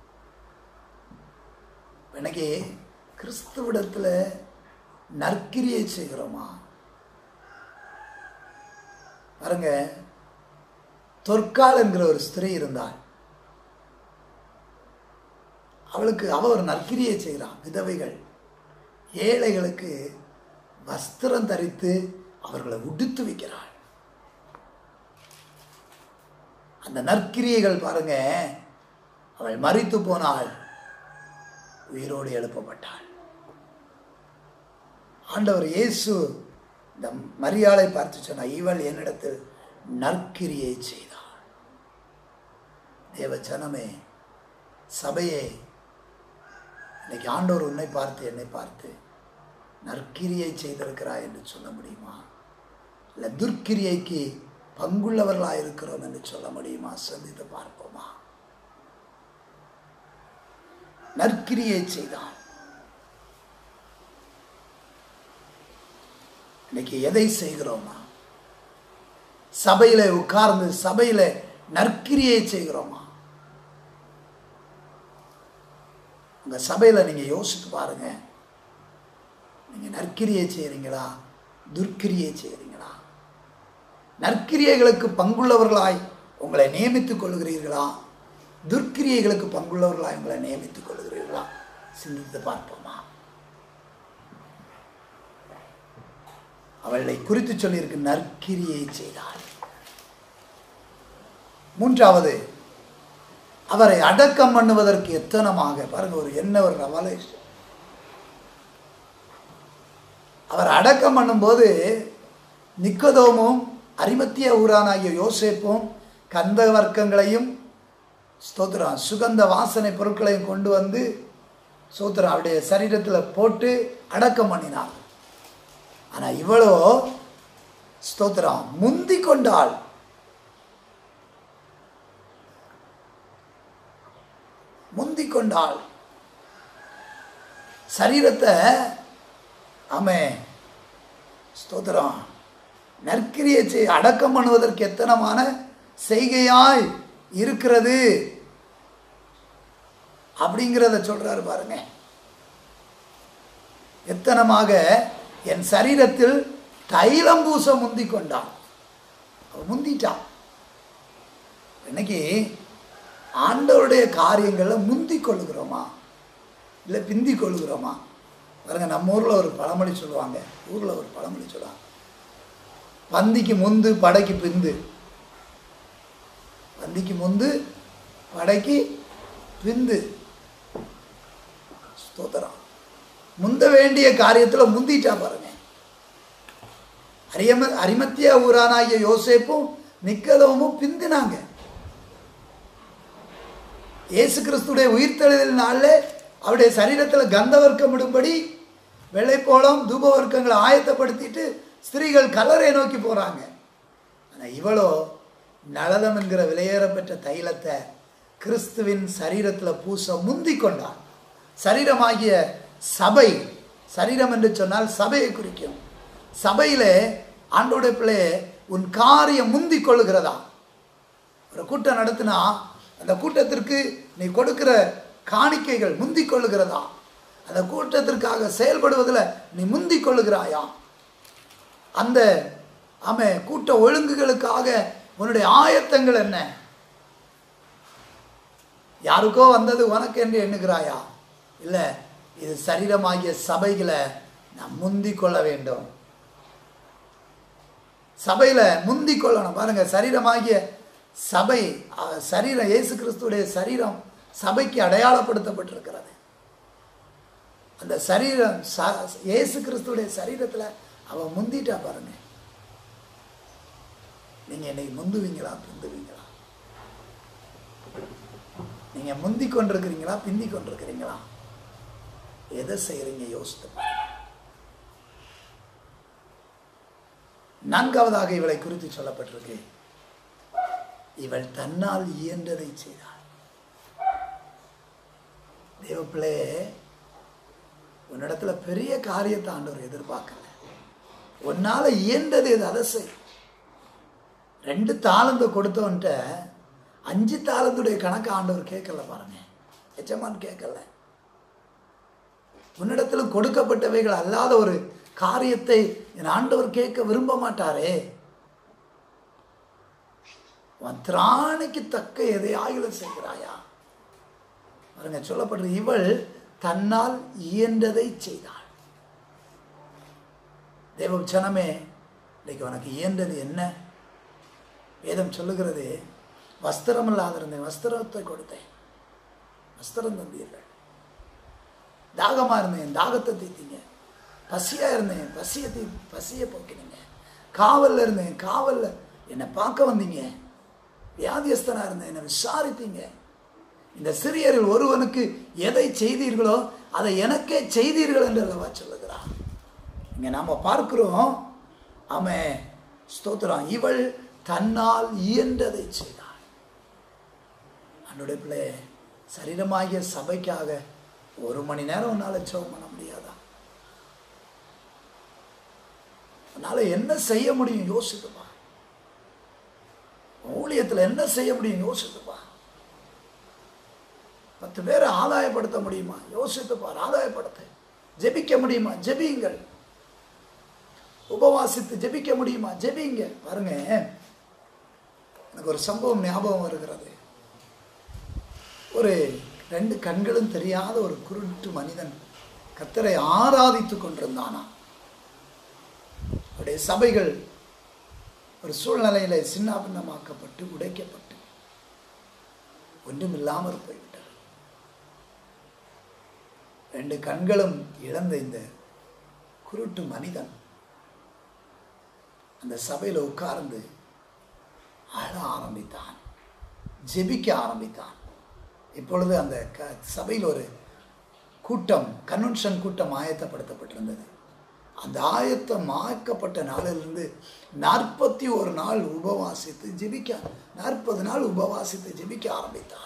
எனக்கு கிறிஸ்துவிடத்தில் நற்கிரியை செய்கிறோமா பாருங்க தொற்கால் என்கிற ஒரு ஸ்திரீ இருந்தாள் அவளுக்கு அவ ஒரு நற்கிரியை செய்கிறான் விதவைகள் ஏழைகளுக்கு வஸ்திரம் தரித்து அவர்களை உடுத்து வைக்கிறாள் அந்த நற்கிரியைகள் பாருங்க அவள் மறித்து போனாள் உயிரோடு எழுப்பப்பட்டாள் ஆண்டவர் இயேசு இந்த மரியாதை பார்த்து சொன்ன இவள் என்னிடத்தில் நற்கிரியை செய்தாள் தேவ ஜனமே சபையே இன்னைக்கு ஆண்டவர் உன்னை பார்த்து என்னை பார்த்து நற்கிரியை செய்திருக்கிறாய் என்று சொல்ல முடியுமா இல்லை துர்க்கிரியைக்கு பங்குள்ளவர்களாக இருக்கிறோம் என்று சொல்ல முடியுமா சந்தித்து பார்ப்போமா நற்கிரியை செய்தான் இன்னைக்கு எதை செய்கிறோமா சபையில உட்கார்ந்து சபையில நற்கிரியை செய்கிறோமா உங்க சபையில நீங்க யோசித்து பாருங்க நீங்க நற்கிரியை செய்கிறீங்களா துர்க்கிரியை செய்கிறீங்களா நற்கிரியைகளுக்கு பங்குள்ளவர்களாய் உங்களை நியமித்துக் கொள்கிறீர்களா துர்க்கிரியைகளுக்கு பங்குள்ளவர்களாய் உங்களை நியமித்துக் கொள்கிறீர்களா சிந்தித்து பார்ப்போமா அவளை குறித்து சொல்லியிருக்கு நற்கிரியை செய்தாள் மூன்றாவது அவரை அடக்கம் பண்ணுவதற்கு எத்தனமாக பாருங்க ஒரு என்ன ஒரு ரெவலேஷன் அவர் அடக்கம் பண்ணும்போது நிக்கதோமும் அரிமத்திய ஊரானாகிய யோசேப்பும் கந்த வர்க்கங்களையும் ஸ்தோத்திரம் சுகந்த வாசனை பொருட்களையும் கொண்டு வந்து ஸ்தோத்திரம் அவருடைய சரீரத்தில் போட்டு அடக்கம் பண்ணினார் ஆனால் இவளோ ஸ்தோத்திரம் முந்தி கொண்டாள் முந்தி கொண்டாள் சரீரத்தை ஆமே ஸ்தோத்திரம் நற்கிரியை செய் அடக்கம் பண்ணுவதற்கு எத்தனமான செய்கையாய் இருக்கிறது அப்படிங்கிறத சொல்றாரு பாருங்க எத்தனமாக என் சரீரத்தில் தைலம் பூச முந்தி கொண்டான் அவ முந்திட்டான் இன்னைக்கு ஆண்டவருடைய காரியங்களில் முந்தி கொள்ளுகிறோமா இல்லை பிந்தி கொள்ளுகிறோமா பாருங்க நம்ம ஊரில் ஒரு பழமொழி சொல்லுவாங்க ஊரில் ஒரு பழமொழி சொல்லுவாங்க பந்திக்கு முந்து படைக்கு பிந்து பந்திக்கு முந்து படைக்கு பிந்து ஸ்தோத்திரம் முந்த வேண்டிய காரியத்தில் முந்திட்டா பாருங்க அரியம அரிமத்திய ஊரானாகிய யோசேப்பும் நிக்கதவமும் பிந்தினாங்க இயேசு கிறிஸ்துடைய உயிர்த்தெழுதல் நாளில் அவருடைய சரீரத்தில் கந்தவர்க்கமிடும்படி வெள்ளைப்போளம் தூபவர்க்கங்களை ஆயத்தப்படுத்திட்டு ஸ்திரீகள் கலரை நோக்கி போகிறாங்க ஆனால் இவளோ நளதம் என்கிற விலையேறப்பெற்ற தைலத்தை கிறிஸ்துவின் சரீரத்தில் பூச முந்தி கொண்டார் சரீரமாகிய சபை சரீரம் என்று சொன்னால் சபையை குறிக்கும் சபையிலே ஆண்டோடைய பிள்ளையே உன் காரியம் முந்தி கொள்ளுகிறதா ஒரு கூட்டம் நடத்தினா அந்த கூட்டத்திற்கு நீ கொடுக்கிற காணிக்கைகள் முந்தி கொள்ளுகிறதா அந்த கூட்டத்திற்காக செயல்படுவதில் நீ முந்தி கொள்ளுகிறாயா அந்த ஆமே கூட்ட ஒழுங்குகளுக்காக உன்னுடைய ஆயத்தங்கள் என்ன யாருக்கோ வந்தது உனக்கு என்று எண்ணுகிறாயா இல்லை இது சரீரமாகிய சபைகளை நாம் முந்தி கொள்ள வேண்டும் சபையில் முந்தி கொள்ளணும் பாருங்க சரீரமாகிய சபை அஹ், சரீரம் இயேசு கிறிஸ்துடைய சரீரம் சபைக்கு அடையாளப்படுத்தப்பட்டிருக்கிறது அந்த சரீரம் ச- இயேசு கிறிஸ்துடைய சரீரத்தில் அவன் முந்திட்டா பாருங்க நீங்க இன்னைக்கு முந்துவீங்களா பிந்துவீங்களா நீங்க முந்தி கொண்டிருக்கிறீங்களா பிந்தி கொண்டிருக்கிறீங்களா எதை செய்யறீங்க யோசித்து பாருங்க. நான்காவதாக இவளை குறித்து சொல்லப்பட்டிருக்கு இவள் தன்னால் இயன்றதை செய்தாள் தேவப்பிள்ளே உன்னிடத்துல பெரிய காரியத்தை ஆண்டவர் எதிர்பார்க்கல உன்னால இயன்றது எது அதை செய் ரெண்டு தாளந்து கொடுத்தவன்ட்ட அஞ்சு தாளந்துடைய கணக்கு ஆண்டவர் கேட்கல பாருங்க எஜமான் கேட்கல உன்னிடத்தில் கொடுக்கப்பட்டவைகள் அல்லாத ஒரு காரியத்தை என் ஆண்டவர் கேட்க விரும்ப மாட்டாரே உன் திராணிக்கு தக்க எதையாகிலும் செய்கிறாயா பாருங்க சொல்லப்படுற இவள் தன்னால் இயன்றதை செய்தாள் தேவ ஜனமே இன்னைக்கு உனக்கு இயன்றது என்ன வேதம் சொல்லுகிறது வஸ்திரம் இல்லாத இருந்தேன் வஸ்திரத்தை கொடுத்தேன் வஸ்திரம் தந்தீர்கள் தாகமா இருந்தேன் தாகத்தை தீத்தீங்க பசியா இருந்தேன் பசியை தீ பசியை போக்கினீங்க காவல்ல இருந்தேன் காவல்ல என்னை பார்க்க வந்தீங்க வியாதியஸ்தனா இருந்தேன் என்னை விசாரித்தீங்க இந்த சிறியரில் ஒருவனுக்கு எதை செய்தீர்களோ அதை எனக்கே செய்தீர்கள் என்று அல்லவா சொல்லுகிறார் இங்க நாம பார்க்கிறோம் ஆமே ஸ்தோத்திரம் இவள் தன்னால் இயன்றதை செய்தாள் அன்னுடைய பிள்ளை சரீரமாகிய சபைக்காக ஒரு மணி நேரம் உன்னால ஜெபம் பண்ண முடியாதா உன்னால என்ன செய்ய முடியும் யோசித்துப்பா ஊழியத்தில் என்ன செய்ய முடியும் யோசித்துப்பா பத்து பேரை ஆதாயப்படுத்த முடியுமா யோசித்துப்பார் ஆதாயப்படுத்த ஜெபிக்க முடியுமா ஜெபியுங்கள் உபவாசித்து ஜெபிக்க முடியுமா ஜெபிங்க பாருங்க எனக்கு ஒரு சம்பவம் ஞாபகம் வருகிறது ஒரு ரெண்டு கண்களும் தெரியாத ஒரு குருட்டு மனிதன் கத்தரை ஆராதித்து கொண்டிருந்தானா அவருடைய சபைகள் ஒரு சூழ்நிலையில சின்னாபின்னமாக்கப்பட்டு உடைக்கப்பட்டு ஒன்றுமில்லாமல் போய்விட்டது ரெண்டு கண்களும் இழந்த இந்த குருட்டு மனிதன் அந்த சபையில் உட்கார்ந்து அழ ஆரம்பித்தான் ஜெபிக்க ஆரம்பித்தான் இப்பொழுது அந்த க சபையில் ஒரு கூட்டம் கன்வென்ஷன் கூட்டம் ஆயத்தப்படுத்தப்பட்டிருந்தது அந்த ஆயத்தம் ஆக்கப்பட்ட நாளிலிருந்து நாற்பத்தி ஒரு நாள் உபவாசித்து ஜெபிக்க நாற்பது நாள் உபவாசித்து ஜெபிக்க ஆரம்பித்தார்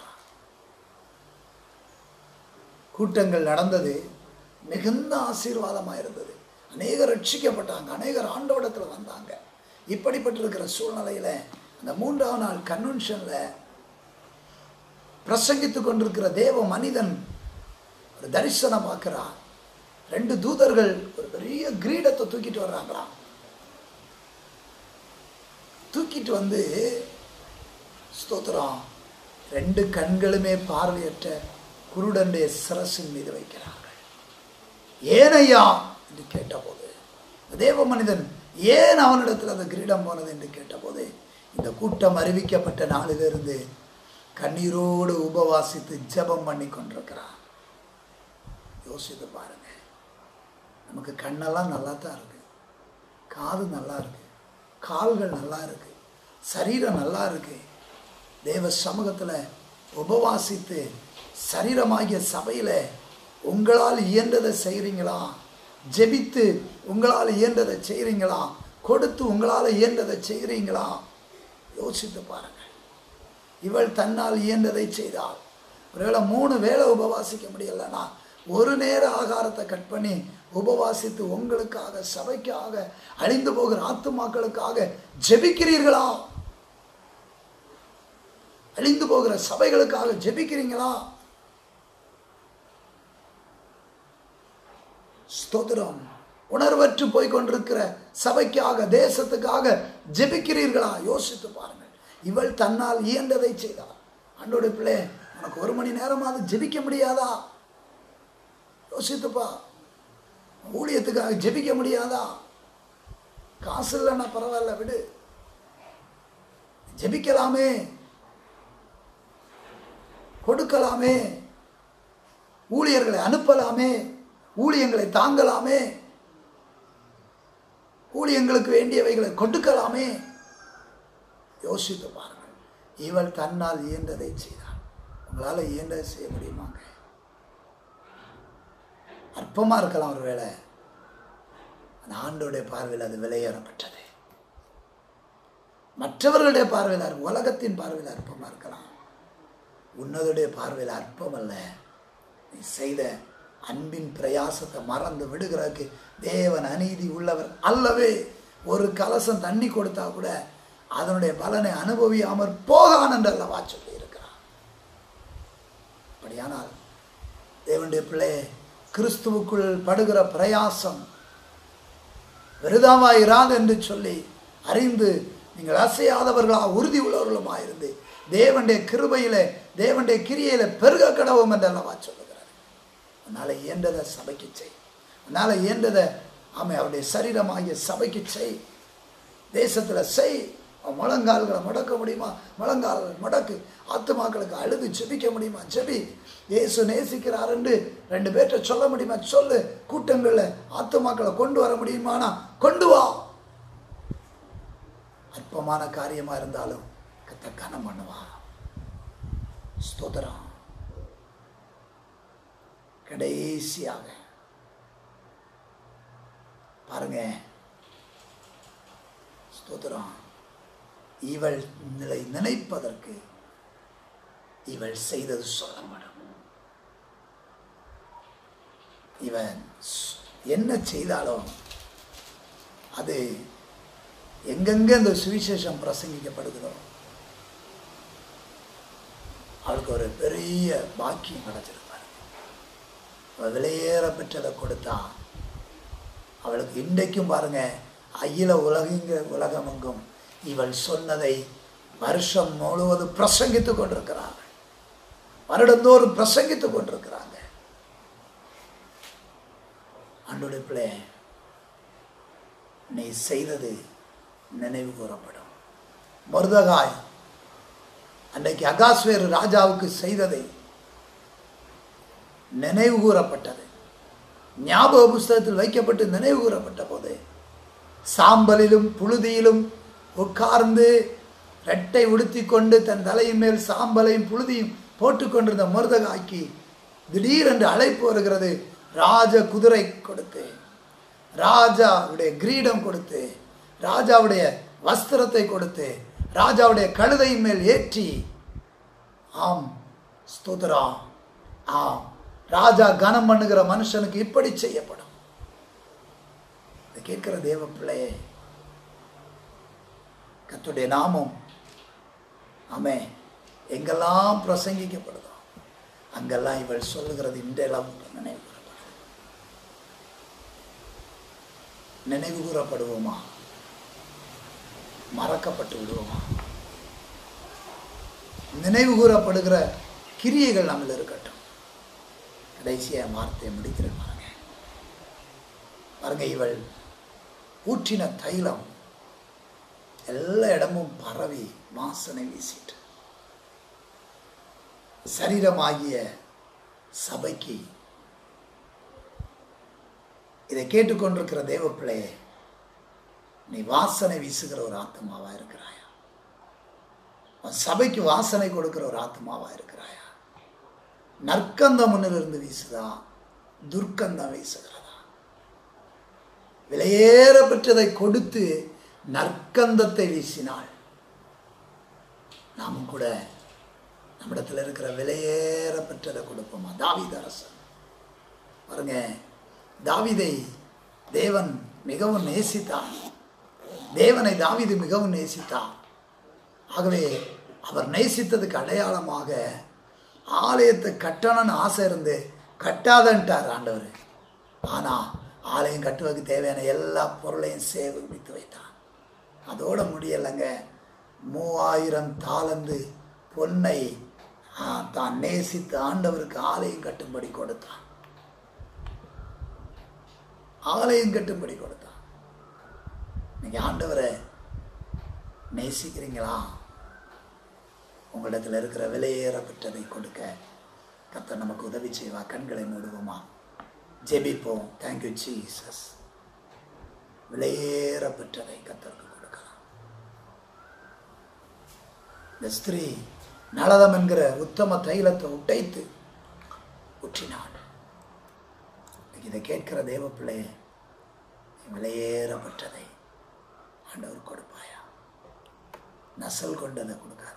கூட்டங்கள் நடந்தது மிகுந்த ஆசீர்வாதமாக இருந்தது அநேகர் ரட்சிக்கப்பட்டாங்க அநேகர் ஆண்டவடத்தில் வந்தாங்க இப்படிப்பட்டிருக்கிற சூழ்நிலையில் அந்த மூன்றாவது நாள் கன்வென்ஷனில் பிரசங்கித்து கொண்டிருக்கிற தேவ மனிதன் ஒரு தரிசனம் பார்க்கிறான் ரெண்டு தூதர்கள் ஒரு பெரிய கிரீடத்தை தூக்கிட்டு வர்றாங்களாம் தூக்கிட்டு வந்து ஸ்தோத்திரம் ரெண்டு கண்களுமே பார்வையற்ற குருடனுடைய சிரசின் மீது வைக்கிறார்கள் ஏனையா என்று கேட்டபோது தேவ மனிதன் ஏன் அவனிடத்தில் அந்த கிரீடம் போனது என்று கேட்டபோது இந்த கூட்டம் அறிவிக்கப்பட்ட நாளிலிருந்து கண்ணீரோடு உபவாசித்து ஜெபம் பண்ணி கொண்டிருக்கிறான் யோசித்து பாருங்க நமக்கு கண்ணெல்லாம் நல்லா தான் இருக்கு காது நல்லா இருக்கு கால்கள் நல்லா இருக்கு சரீரம் நல்லா இருக்கு தேவ சமூகத்தில் உபவாசித்து சரீரமாகிய சபையில் உங்களால் இயன்றதை செய்கிறீங்களா ஜெபித்து உங்களால் இயன்றதை செய்கிறீங்களா கொடுத்து உங்களால் இயன்றதை செய்கிறீங்களா யோசித்து பாருங்கள் இவள் தன்னால் இயன்றதை செய்தாள் ஒருவேளை மூணு வேளை உபவாசிக்க முடியலன்னா ஒரு நேர ஆகாரத்தை கட் பண்ணி உபவாசித்து உங்களுக்காக சபைக்காக அழிந்து போகிற ஆத்துமாக்களுக்காக ஜெபிக்கிறீர்களா அழிந்து போகிற சபைகளுக்காக ஜெபிக்கிறீங்களா ஸ்தோத்திரம் உணர்வற்று போய் கொண்டிருக்கிற சபைக்காக தேசத்துக்காக ஜெபிக்கிறீர்களா யோசித்து பாருங்கள் இவள் தன்னால் இயன்றதை செய்தாள் அன்றோட பிள்ளை உனக்கு ஒரு மணி நேரமாவது ஜெபிக்க முடியாதா யோசித்துப்பா ஊழியத்துக்காக ஜெபிக்க முடியாதா காசு இல்லைன்னா பரவாயில்ல விடு ஜெபிக்கலாமே கொடுக்கலாமே ஊழியர்களை அனுப்பலாமே ஊழியங்களை தாங்கலாமே ஊழியங்களுக்கு வேண்டியவைகளை கொடுக்கலாமே யோசித்து பாருங்கள் இவள் தன்னால் இயன்றதை செய்தாள் உங்களால் இயன்றதை செய்ய முடியுமாங்க அற்பமாக இருக்கலாம் ஒரு வேளை அந்த ஆண்டோடைய பார்வையில் அது விலையேறப்பட்டது மற்றவர்களுடைய பார்வையில் உலகத்தின் பார்வையில் அற்பமாக இருக்கலாம் உன்னதுடைய பார்வையில் அற்பம் அல்ல நீ செய்த அன்பின் பிரயாசத்தை மறந்து விடுகிறதுக்கு தேவன் அநீதி உள்ளவர் அல்லவே ஒரு கலசம் தண்ணி கொடுத்தா கூட அதனுடைய பலனை அனுபவியாமற் போகான் என்று அல்லவா சொல்லி இருக்கிறான் அப்படியானால் தேவனுடைய பிள்ளை கிறிஸ்துவுக்குள் படுகிற பிரயாசம் விருதாவாயிராது என்று சொல்லி அறிந்து நீங்கள் அசையாதவர்களாக உறுதி உள்ளவர்களுமா இருந்து தேவனுடைய கிருபையில தேவனுடைய கிரியையில பெருக கடவும் என்று அல்லவா சொல்லுகிறார் உன்னால் இயன்றதை சபைக்கு செய் உன்னால் இயன்றதை ஆமை அவருடைய சரீரமாகிய சபைக்கு செய் தேசத்தில் செய் அவன் முழங்கால்களை முடக்க முடியுமா முழங்கால்கள் முடக்கு ஆத்துமாக்களுக்கு அழுது ஜெபிக்க முடியுமா ஜெபி இயேசு நேசிக்கிறார் என்று ரெண்டு பேர்ட்ட சொல்ல முடியுமா சொல்லு கூட்டங்களில் ஆத்துமாக்களை கொண்டு வர முடியுமானா கொண்டு வா அற்பமான காரியமா இருந்தாலும் கத்த கனம் பண்ணுவா ஸ்தோத்திரம் கடைசியாக பாருங்க ஸ்தோத்திரம் இவள் நிலை நினைப்பதற்கு இவள் செய்தது சொல்லப்படும் இவன் ஸ்- என்ன செய்தாலும் அது எங்கெங்கே இந்த சுவிசேஷம் பிரசங்கிக்கப்படுகிறோ அவளுக்கு ஒரு பெரிய பாக்கியம் கிடைச்சிருப்பாரு அவள் விலையேற பெற்றதை கொடுத்தா அவளுக்கு இன்றைக்கும் பாருங்க அகில உலகிங்க உலகமெங்கும் இவள் சொன்னதை வருஷம் முழுவதும் பிரசங்கித்துக் கொண்டிருக்கிறார்கள் வருடந்தோறும் பிரசங்கித்துக் கொண்டிருக்கிறாங்க அன்றுடைய பிள்ளை நீ செய்தது நினைவு கூறப்படும் மருதகாய் அன்றைக்கு அகாஸ்வேர் ராஜாவுக்கு செய்ததை நினைவு கூறப்பட்டது ஞாபக புஸ்தகத்தில் வைக்கப்பட்டு நினைவு கூறப்பட்ட போது சாம்பலிலும் புழுதியிலும் உட்கார்ந்து ரெட்டை உடுத்தி கொண்டு தன் தலையின் மேல் சாம்பலையும் புழுதியும் போட்டுக்கொண்டிருந்த மருதகாய்க்கு திடீரென்று அழைப்பு வருகிறது ராஜ குதிரை கொடுத்து ராஜாவுடைய கிரீடம் கொடுத்து ராஜாவுடைய வஸ்திரத்தை கொடுத்து ராஜாவுடைய கழுதையின் மேல் ஏற்றி ஆம் ஸ்தோத்ரா ஆம் ராஜா கனம் பண்ணுகிற மனுஷனுக்கு இப்படி செய்யப்படும் இதை கேட்கிற தேவ பிள்ளையே கத்துடைய நாமம் ஆமே எங்கெல்லாம் பிரசங்கிக்கப்படுதோ அங்கெல்லாம் இவள் சொல்லுகிறது இன்றெல்லாம் நினைவு கூறப்படும் நினைவு கூறப்படுவோமா மறக்கப்பட்டு விடுவோமா நினைவு கூறப்படுகிற கிரியைகள் நம்மள இருக்கட்டும் கடைசியாக வார்த்தையை முடிக்கிற பாருங்க பாருங்க இவள் ஊற்றின தைலம் எல்லா இடமும் பரவி வாசனை வீசிட்டு சரீரமாகிய சபைக்கு இதை கேட்டுக்கொண்டிருக்கிற தேவ பிள்ளையே நீ வாசனை வீசுகிற ஒரு ஆத்மாவா இருக்கிறாயா உன் சபைக்கு வாசனை கொடுக்கிற ஒரு ஆத்மாவா இருக்கிறாயா நற்கந்தம் முன்னிலிருந்து வீசுதா துர்க்கந்தம் வீசுகிறதா விலையேற பெற்றதை கொடுத்து நற்கந்தத்தை வீசினாள் நாமும் கூட நம்மிடத்தில் இருக்கிற விலையேற பெற்றதை கொடுப்போமா தாவீத அரசன் பாருங்க தாவீதை தேவன் மிகவும் நேசித்தான் தேவனை தாவீது மிகவும் நேசித்தான் ஆகவே அவர் நேசித்ததுக்கு அடையாளமாக ஆலயத்தை கட்டணும்னு ஆசை இருந்து கட்டாதன்ட்டார் ஆண்டவர் ஆனால் ஆலயம் கட்டுவதற்கு தேவையான எல்லா பொருளையும் சேகரித்து வைத்தான் அதோட முடியலைங்க மூவாயிரம் தாளந்து பொன்னை ஆ, தான் நேசித்து ஆண்டவருக்கு ஆலயம் கட்டும்படி கொடுத்தான் ஆலயம் கட்டும்படி கொடுத்தான் இன்னைக்கு ஆண்டவரை நேசிக்கிறீங்களா உங்களிடத்தில் இருக்கிற விலையேறப்பட்டதை கொடுக்க கர்த்தர் நமக்கு உதவி செய்வா கண்களை மூடுவோமா ஜெபிப்போம் தேங்க்யூ ஜீசஸ் விலையேறப்பட்டதை கர்த்தருக்கு கொடுக்கலாம் இந்த ஸ்திரீ நளதம் என்கிற உத்தம தைலத்தை உடைத்து ஊற்றினாள் இன்னைக்கு இதை கேட்கிற தேவ பிள்ளையே நீ விலையேறப்பட்டதை ஆண்டவர் கொடுப்பாயா நசல் கொண்டதை கொடுக்காத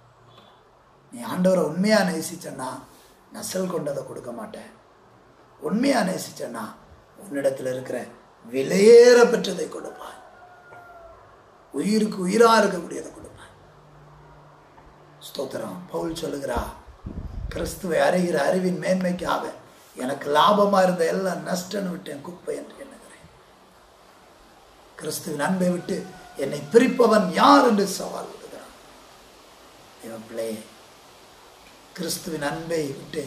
நீ ஆண்டவரை உண்மையாக நேசிச்சன்னா நசல் கொண்டதை கொடுக்க மாட்டேன் உண்மையாக நேசிச்சன்னா உன்னிடத்தில் இருக்கிற விலையேற பெற்றதை கொடுப்பாய் உயிருக்கு உயிராக இருக்கக்கூடியதை கொடுப்பாய் ஸ்தோத்திரம் பவுல் சொல்லுகிறா கிறிஸ்துவை அறிகிற அறிவின் மேன்மைக்காக எனக்கு லாபமாக இருந்த எல்லாம் நஷ்டன்னு விட்டேன் குப்பை என்று எண்ணுகிறேன் கிறிஸ்துவின் அன்பை விட்டு என்னை பிரிப்பவன் யார் என்று சவால் விடுகிறான் இவன் பிள்ளையே கிறிஸ்துவின் அன்பை விட்டு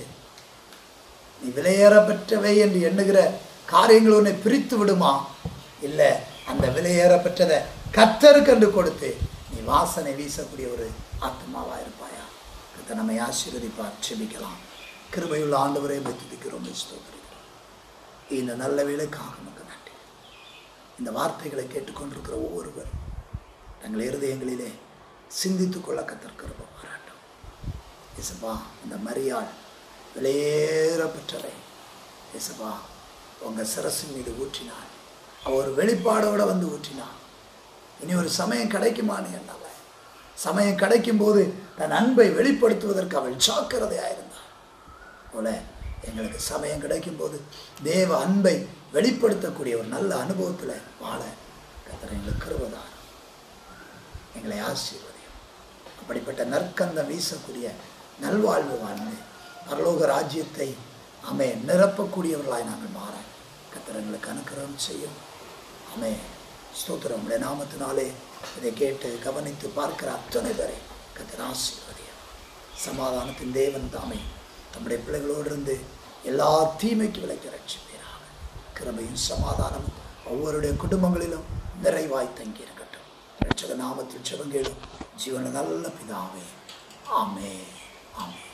நீ விலையேற பெற்றவை என்று எண்ணுகிற காரியங்கள் உன்னை பிரித்து விடுமா இல்லை அந்த விலையேற பெற்றதை கத்தருக்கு என்று கொடுத்து நீ வாசனை வீசக்கூடிய ஒரு ஆத்மாவா இருப்பாயா கத்த நம்மை ஆசீர்வதிப்பார் செபிக்கலாம் கிருபையுள்ள ஆண்டவரை துதிக்கிறோம் ஸ்தோத்திரிக்கிறோம் இந்த நல்ல வேலைக்காக நமக்கு நன்றி இந்த வார்த்தைகளை கேட்டுக்கொண்டிருக்கிற ஒவ்வொருவர் தங்கள் இருதயங்களிலே சிந்தித்துக் கொள்ள கத்திருக்கிறோம் பாராட்டும் இசப்பா இந்த மரியாள் விலையேற பெற்றவை இசப்பா உங்கள் சிரசின் மீது ஊற்றினாள் அவ ஒரு வெளிப்பாடோட வந்து ஊற்றினாள் இனி ஒரு சமயம் கிடைக்குமான்னு என்னால சமயம் கிடைக்கும் போது தன் அன்பை வெளிப்படுத்துவதற்கு அவள் ஜாக்கிரதையாக இருந்தாள் போல எங்களுக்கு சமயம் கிடைக்கும் போது தேவ அன்பை வெளிப்படுத்தக்கூடிய ஒரு நல்ல அனுபவத்தில் வாழ கத்தர் எங்களுக்கு கருவதார் எங்களை ஆசீர்வதியும் அப்படிப்பட்ட நற்கந்தம் வீசக்கூடிய நல்வாழ்வு வாழ்ந்து பரலோக ராஜ்யத்தை அமே நிரப்பக்கூடியவர்களாய் நாங்கள் மாற கத்தர் எங்களுக்கு அனுக்கிரகம் செய்யும் அமே ஸ்தோத்திரம் உடைய நாமத்தினாலே இதை கேட்டு கவனித்து பார்க்கிற அத்தனை பேரை கத்தர் ஆசீர்வதியும் சமாதானத்தின் தேவன் தாமே தம்முடைய பிள்ளைகளோடு இருந்து எல்லா தீமைக்கு விலைக்கு ரட்சிப்பீராக கிருபையும் சமாதானமும் ஒவ்வொருடைய குடும்பங்களிலும் நிறைவாய் தங்கி இருக்கட்டும் ரட்சக நாமத்தில் செவங்கேடும் ஜீவன நல்ல பிதாவே ஆமே ஆமே